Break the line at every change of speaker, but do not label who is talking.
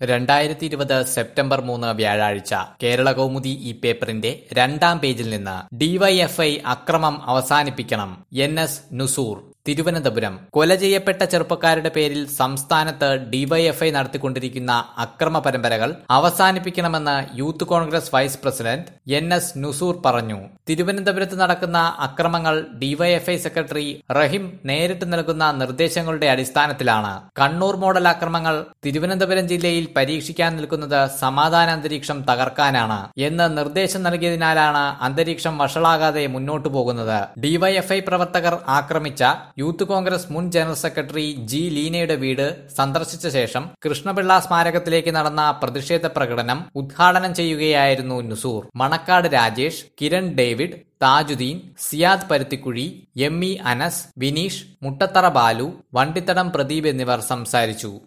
രണ്ടായിരത്തി ഇരുപത് സെപ്റ്റംബർ മൂന്ന് വ്യാഴാഴ്ച കേരള കൗമുദി ഈ പേപ്പറിന്റെ രണ്ടാം പേജിൽ നിന്ന് ഡിവൈഎഫ്ഐ അക്രമം അവസാനിപ്പിക്കണം എൻ എസ് നുസൂർ തിരുവനന്തപുരം കൊല ചെയ്യപ്പെട്ട ചെറുപ്പക്കാരുടെ പേരിൽ സംസ്ഥാനത്ത് ഡിവൈഎഫ്ഐ നടത്തിക്കൊണ്ടിരിക്കുന്ന അക്രമ പരമ്പരകൾ അവസാനിപ്പിക്കണമെന്ന് Youth Congress vice president N S Nusoor പറഞ്ഞു തിരുവനന്തപുരത്ത് നടക്കുന്ന അക്രമങ്ങൾ ഡിവൈഎഫ്ഐ സെക്രട്ടറി റഹിം നേരിട്ട് നൽകുന്ന നിർദ്ദേശങ്ങളുടെ അടിസ്ഥാനത്തിലാണ് കണ്ണൂർ മോഡൽ അക്രമങ്ങൾ തിരുവനന്തപുരം ജില്ലയിൽ പരീക്ഷിക്കാൻ നിൽക്കുന്നത് സമാധാന അന്തരീക്ഷം തകർക്കാനാണ് എന്ന് നിർദ്ദേശം നൽകിയതിനാലാണ് അന്തരീക്ഷം വഷളാകാതെ മുന്നോട്ടു പോകുന്നത് ഡിവൈഎഫ്ഐ പ്രവർത്തകർ ആക്രമിച്ച യൂത്ത് കോൺഗ്രസ് മുൻ ജനറൽ സെക്രട്ടറി ജി ലീനയുടെ വീട് സന്ദർശിച്ച ശേഷം കൃഷ്ണപിള്ള സ്മാരകത്തിലേക്ക് നടന്ന പ്രതിഷേധ പ്രകടനം ഉദ്ഘാടനം ചെയ്യുകയായിരുന്നു നുസൂർ മണക്കാട് രാജേഷ് കിരൺ ഡേവിഡ് താജുദ്ദീൻ സിയാദ് പരുത്തിക്കുഴി എം ഇ അനസ് വിനീഷ് മുട്ടത്തറ ബാലു വണ്ടിത്തടം പ്രദീപ് എന്നിവർ സംസാരിച്ചു